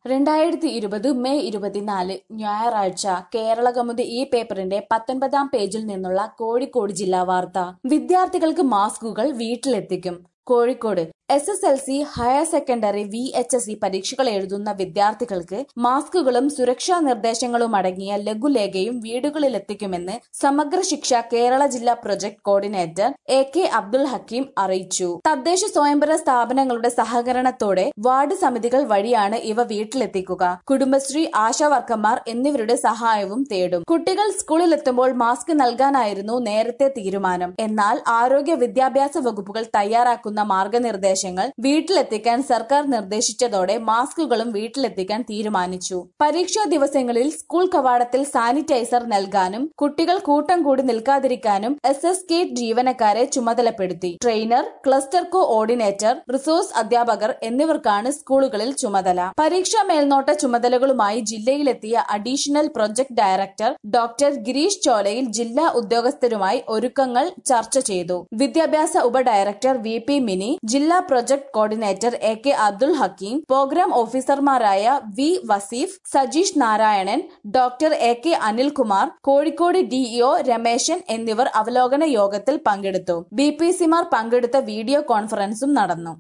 രണ്ടായിരത്തി ഇരുപത് മെയ് ഇരുപത്തിനാല് ഞായറാഴ്ച കേരളകൗമുദി ഈ പേപ്പറിന്റെ പത്തൊൻപതാം പേജിൽ നിന്നുള്ള കോഴിക്കോട് ജില്ലാ വാർത്ത വിദ്യാർത്ഥികൾക്ക് മാസ്കുകൾ വീട്ടിലെത്തിക്കും Kozhikode S S L C higher secondary V H S C പരീക്ഷകൾ എഴുതുന്ന വിദ്യാർത്ഥികൾക്ക് മാസ്കുകളും സുരക്ഷാ നിർദ്ദേശങ്ങളും അടങ്ങിയ ലഘുലേഖയും വീടുകളിലെത്തിക്കുമെന്ന് സമഗ്ര ശിക്ഷ കേരള ജില്ലാ project coordinator A K Abdul Hakeem അറിയിച്ചു തദ്ദേശ സ്വയംഭരണ സ്ഥാപനങ്ങളുടെ സഹകരണത്തോടെ വാർഡ് സമിതികൾ വഴിയാണ് ഇവ വീട്ടിലെത്തിക്കുക കുടുംബശ്രീ ആശാവർക്കർമാർ എന്നിവരുടെ സഹായവും തേടും കുട്ടികൾ സ്കൂളിലെത്തുമ്പോൾ മാസ്ക് നൽകാനായിരുന്നു നേരത്തെ തീരുമാനം എന്നാൽ ആരോഗ്യ വിദ്യാഭ്യാസ വകുപ്പുകൾ തയ്യാറാക്കുന്ന മാർഗനിർദ്ദേശങ്ങൾ വീട്ടിലെത്തിക്കാൻ സർക്കാർ നിർദ്ദേശിച്ചതോടെ മാസ്കുകളും വീട്ടിലെത്തിക്കാൻ തീരുമാനിച്ചു പരീക്ഷാ ദിവസങ്ങളിൽ സ്കൂൾ കവാടത്തിൽ സാനിറ്റൈസർ നൽകാനും കുട്ടികൾ കൂട്ടം കൂടി നിൽക്കാതിരിക്കാനും എസ് എസ് കെ ജീവനക്കാരെ ചുമതലപ്പെടുത്തി trainer cluster coordinator resource അധ്യാപകർ എന്നിവർക്കാണ് സ്കൂളുകളിൽ ചുമതല പരീക്ഷാ മേൽനോട്ട ചുമതലകളുമായി ജില്ലയിലെത്തിയ additional project director doctor Girish Cholayil ജില്ലാ ഉദ്യോഗസ്ഥരുമായി ഒരുക്കങ്ങൾ ചർച്ച ചെയ്തു വിദ്യാഭ്യാസ ഉപഡയറക്ടർ വി പി മിനി ജില്ലാ project coordinator A K Abdul Hakeem programme ഓഫീസർമാരായ V Vaseef Sajeesh Narayanan doctor A K Anilkumar Kozhikode DEO Ramesan എന്നിവർ അവലോകന യോഗത്തിൽ പങ്കെടുത്തു ബി പി സിമാർ പങ്കെടുത്ത വീഡിയോ കോൺഫറൻസും നടന്നു